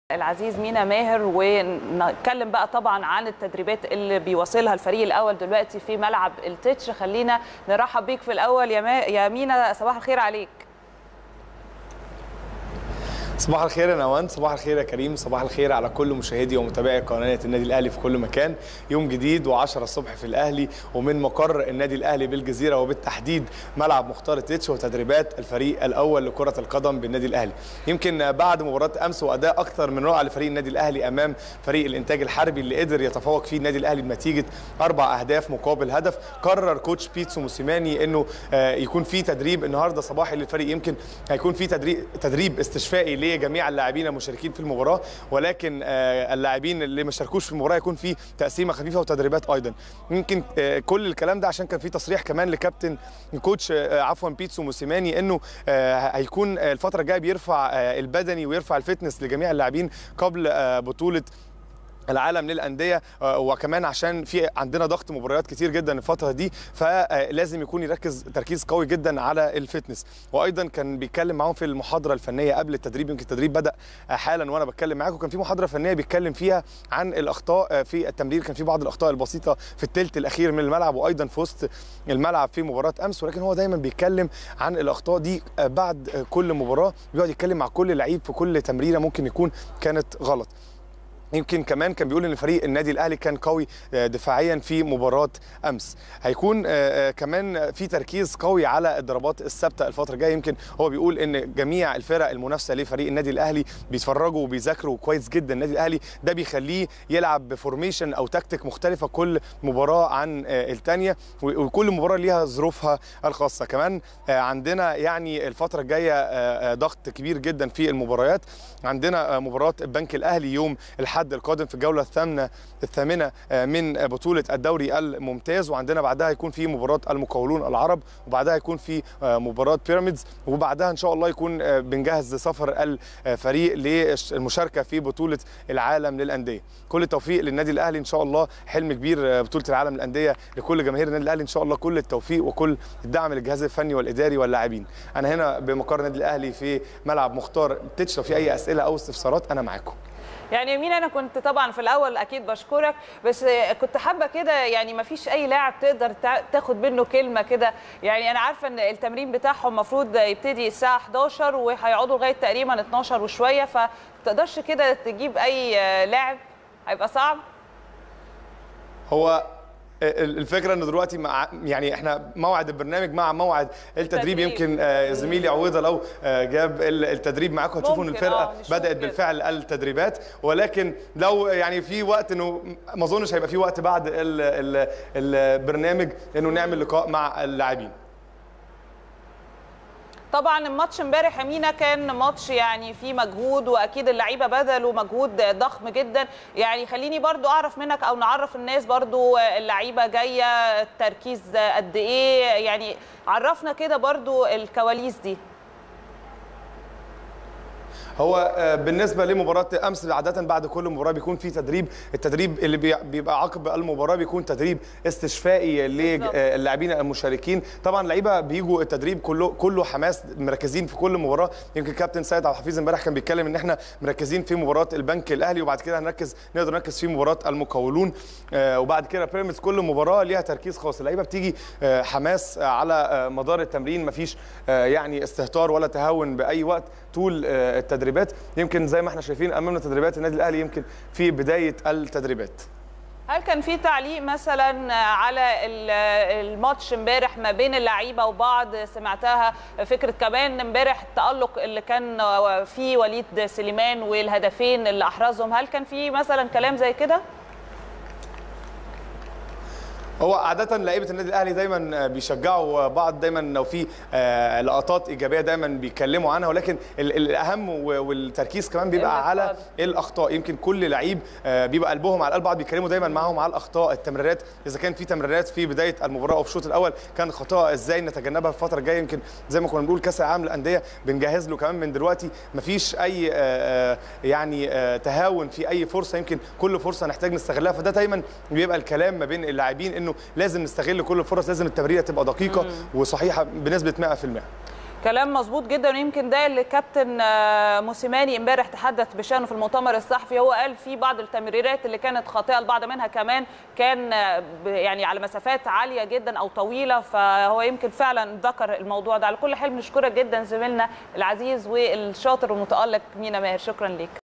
العزيز مينا ماهر ونتكلم بقى طبعا عن التدريبات اللي بيواصلها الفريق الاول دلوقتي في ملعب التتش خلينا نرحب بيك في الاول يا, ما... يا مينا صباح الخير عليك صباح الخير يا نوان صباح الخير يا كريم صباح الخير على كل مشاهدي ومتابعي قناه النادي الاهلي في كل مكان يوم جديد و10 الصبح في الاهلي ومن مقر النادي الاهلي بالجزيره وبالتحديد ملعب مختار التتش وتدريبات الفريق الاول لكره القدم بالنادي الاهلي يمكن بعد مباراه امس واداء اكثر من رائع لفريق النادي الاهلي امام فريق الانتاج الحربي اللي قدر يتفوق فيه النادي الاهلي بنتيجه اربع اهداف مقابل هدف قرر كوتش بيتسو موسيماني انه يكون في تدريب النهارده صباحي للفريق يمكن هيكون في تدريب تدريب استشفائي لجميع اللاعبين المشاركين في المباراه ولكن اللاعبين اللي ما شاركوش في المباراه يكون في تقسيمه خفيفه وتدريبات ايضا يمكن كل الكلام ده عشان كان في تصريح كمان لكابتن كوتش عفوا بيتسو موسيماني انه هيكون الفتره الجايه بيرفع البدني ويرفع الفتنس لجميع اللاعبين قبل بطوله العالم للانديه وكمان عشان في عندنا ضغط مباريات كتير جدا الفتره دي فلازم يكون يركز تركيز قوي جدا على الفتنس وايضا كان بيتكلم معاهم في المحاضره الفنيه قبل التدريب يمكن التدريب بدا حالا وانا بتكلم معاكم كان في محاضره فنيه بيتكلم فيها عن الاخطاء في التمرير كان في بعض الاخطاء البسيطه في الثلث الاخير من الملعب وايضا في وسط الملعب في مباراه امس ولكن هو دايما بيتكلم عن الاخطاء دي بعد كل مباراه بيقعد يتكلم مع كل لعيب في كل تمريره ممكن يكون كانت غلط يمكن كمان كان بيقول ان فريق النادي الاهلي كان قوي دفاعيا في مباراه امس هيكون كمان في تركيز قوي على الضربات الثابته الفتره الجايه يمكن هو بيقول ان جميع الفرق المنافسه لفريق النادي الاهلي بيتفرجوا وبيذاكروا كويس جدا النادي الاهلي ده بيخليه يلعب بفورميشن او تكتيك مختلفه كل مباراه عن الثانيه وكل مباراه ليها ظروفها الخاصه كمان عندنا يعني الفتره الجايه ضغط كبير جدا في المباريات عندنا مباراه البنك الاهلي يوم الحد الحد القادم في الجوله الثامنه الثامنه من بطوله الدوري الممتاز وعندنا بعدها يكون في مباراه المقاولون العرب وبعدها يكون في مباراه بيراميدز وبعدها ان شاء الله يكون بنجهز لسفر الفريق للمشاركه في بطوله العالم للانديه كل التوفيق للنادي الاهلي ان شاء الله حلم كبير بطوله العالم للانديه لكل جماهير النادي الاهلي ان شاء الله كل التوفيق وكل الدعم للجهاز الفني والاداري واللاعبين انا هنا بمقر النادي الاهلي في ملعب مختار تتش لو في اي اسئله او استفسارات انا معاكم يعني يمين انا كنت طبعا في الاول اكيد بشكرك بس كنت حابه كده يعني ما فيش اي لاعب تقدر تاخد منه كلمه كده يعني انا عارفه ان التمرين بتاعهم المفروض يبتدي الساعه 11 وهيقعدوا لغايه تقريبا 12 وشويه فتقدرش كده تجيب اي لاعب هيبقى صعب هو الفكره ان دلوقتي مع يعني احنا موعد البرنامج مع موعد التدريب يمكن زميلي عويضه لو جاب التدريب معاكم هتشوفوا ان الفرقه آه بدات بالفعل التدريبات ولكن لو يعني في وقت انه ما اظنش هيبقى في وقت بعد ال ال البرنامج انه نعمل لقاء مع اللاعبين طبعا الماتش امبارح امينه كان ماتش يعني فيه مجهود واكيد اللعيبه بذلوا مجهود ضخم جدا يعني خليني برضو اعرف منك او نعرف الناس برضو اللعيبه جايه التركيز قد ايه يعني عرفنا كده برضو الكواليس دي هو بالنسبه لمباراه امس عاده بعد كل مباراه بيكون في تدريب التدريب اللي بيبقى عقب المباراه بيكون تدريب استشفائي للاعبين المشاركين طبعا اللعيبه بيجوا التدريب كله كله حماس مركزين في كل مباراه يمكن كابتن سيد عبد الحفيظ امبارح كان بيتكلم ان احنا مركزين في مباراه البنك الاهلي وبعد كده هنركز نقدر نركز في مباراه المقاولون وبعد كده بيراميدز كل مباراه ليها تركيز خاص اللعيبه بتيجي حماس على مدار التمرين مفيش يعني استهتار ولا تهاون باي وقت طول التدريبات يمكن زي ما احنا شايفين امامنا تدريبات النادي الاهلي يمكن في بدايه التدريبات هل كان في تعليق مثلا على الماتش امبارح ما بين اللعيبه وبعض سمعتها فكره كمان امبارح التالق اللي كان فيه وليد سليمان والهدفين اللي احرزهم هل كان في مثلا كلام زي كده؟ هو عادة لعيبة النادي الأهلي دايما بيشجعوا بعض دايما لو في لقطات إيجابية دايما بيتكلموا عنها ولكن الأهم والتركيز كمان بيبقى على الأخطاء يمكن كل لعيب بيبقى قلبهم على قلب بعض بيتكلموا دايما معاهم على الأخطاء التمريرات إذا كان في تمريرات في بداية المباراة أو في الشوط الأول كان خطأ إزاي نتجنبها في الفترة الجاية يمكن زي ما كنا بنقول كأس العالم للأندية بنجهز له كمان من دلوقتي مفيش أي يعني تهاون في أي فرصة يمكن كل فرصة نحتاج نستغلها فده دايما بيبقى الكلام ما بين اللاعبين إنه لازم نستغل كل الفرص لازم التمريره تبقى دقيقه وصحيحه بنسبه 100% كلام مظبوط جدا ويمكن ده اللي كابتن آه، موسيماني امبارح تحدث بشانه في المؤتمر الصحفي هو قال في بعض التمريرات اللي كانت خاطئه البعض منها كمان كان آه، ب- يعني على مسافات عاليه جدا او طويله فهو يمكن فعلا ذكر الموضوع ده على كل حال بنشكرك جدا زميلنا العزيز والشاطر والمتالق مينا ماهر شكرا ليك